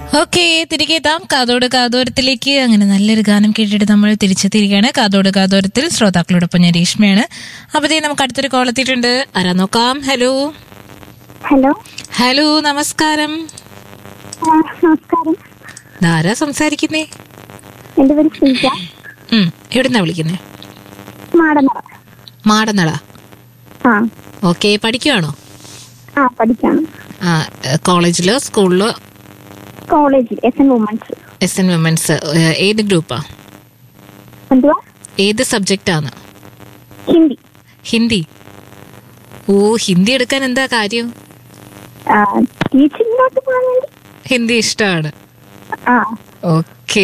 Okay തിരികെ എത്താം കാതോട് കാതോരത്തിലേക്ക് അങ്ങനെ നല്ലൊരു ഗാനം കേട്ടിട്ട് നമ്മൾ തിരിച്ചെത്തിയിരിക്കുകയാണ് കാതോട് കാതോരത്തിൽ ശ്രോതാക്കളോടൊപ്പം ഞാൻ രേഷ്മയാണ് അപ്പത്തേ നമുക്ക് അടുത്തൊരു കോൾ എത്തിയിട്ടുണ്ട് ആരാ നോക്കാം ഹലോ ഹലോ ഹലോ നമസ്കാരം ആ, നമസ്കാരം ആരാ സംസാരിക്കുന്നേ എന്റെ പേര് ശ്രീജ ഉം എവിടുന്നാ വിളിക്കുന്നേ മാടനറ മാടന്നട ആ ഓക്കെ പഠിക്കുവാണോ ആ പഠിക്കാണ് ആ കോളേജിലോ സ്കൂളിലോ കോളേജിൽ S N women's S N women's ഏത് ഗ്രൂപ്പാ എന്തുവാ ഏത് സബ്ജക്റ്റാണ് ഹിന്ദി ഹിന്ദി ഓ ഹിന്ദി എടുക്കാൻ എന്താ കാര്യം ടീച്ചിങ്ങിലോട്ട് പോകാൻ വേണ്ടി ഹിന്ദി ഇഷ്ടമാണ് ആ ഓക്കെ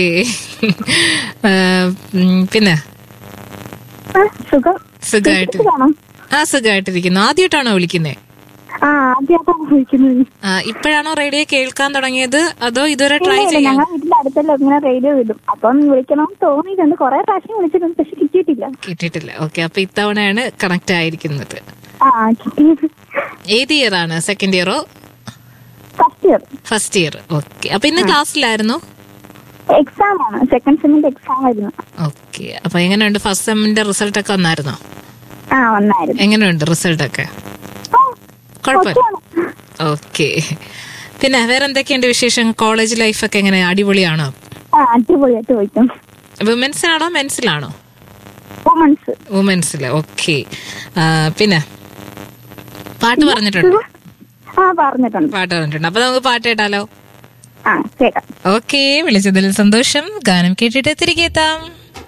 പിന്നെ ആ, സുഖം സുഖമായിട്ട് സുഖമാണോ ആ സുഖമായിട്ടിരിക്കുന്നു ആദ്യമായിട്ടാണോ വിളിക്കുന്നേ ആ ആദ്യമായിട്ടാണ് വിളിക്കുന്നത് ആ ഇപ്പോഴാണോ റേഡിയോ കേൾക്കാൻ തുടങ്ങിയത് അതോ ഇതുവരെ ഇല്ല, ട്രൈ ഇല്ല, ചെയ്യാൻ ഞങ്ങളുടെ വീട്ടിന്റെ അടുത്തല്ല ഇങ്ങനെ റേഡിയോ വിടും അപ്പം വിളിക്കണമെന്ന് തോന്നിയിട്ടുണ്ട് കുറെ പ്രാവശ്യം വിളിച്ചിട്ടുണ്ട് പക്ഷെ കിട്ടിയിട്ടില്ല കിട്ടിയിട്ടില്ല ഓക്കെ അപ്പൊ ഇത്തവണയാണ് കണക്ട് ആയിരിക്കുന്നത് ആ കിട്ടിയത് ഏത് ഇയർ ആണ് സെക്കൻഡ് ഇയറോ first year first year okay അപ്പൊ ഇന്ന് ക്ലാസ്സിലായിരുന്നു എക്സാം ആണ് സെക്കൻഡ് സെമിന്റെ എക്സാം ആയിരുന്നു ഓക്കെ അപ്പൊ എങ്ങനെയുണ്ട് ഫസ്റ്റ് സെമ്മിന്റെ റിസൾട്ട് ഒക്കെ വന്നായിരുന്നോ ആ വന്നായിരുന്നു എങ്ങനെയുണ്ട് റിസൾട്ട് ഒക്കെ ആ, കുഴപ്പമില്ല ഓക്കെയാണ്. ഓക്കെ പിന്നെ വേറെ എന്തൊക്കെയുണ്ട് വിശേഷം കോളേജ് ലൈഫൊക്കെ എങ്ങനെ അടിപൊളിയാണോ ആ അടിപൊളിയായിട്ട് പോയിക്കും വിമൻസിനാണോ മെൻസിലാണോ വുമൻസ് വുമൻസിൽ ഓക്കെ പിന്നെ പാട്ട് പറഞ്ഞിട്ടുണ്ട് ആ പറഞ്ഞിട്ടുണ്ട് പാട്ട് പറഞ്ഞിട്ടുണ്ട് അപ്പൊ നമുക്ക് പാട്ട് കേട്ടാലോ ആ കേൾക്കാം ഓക്കെ വിളിച്ചതിൽ സന്തോഷം ഗാനം കേട്ടിട്ട് തിരികെ എത്താം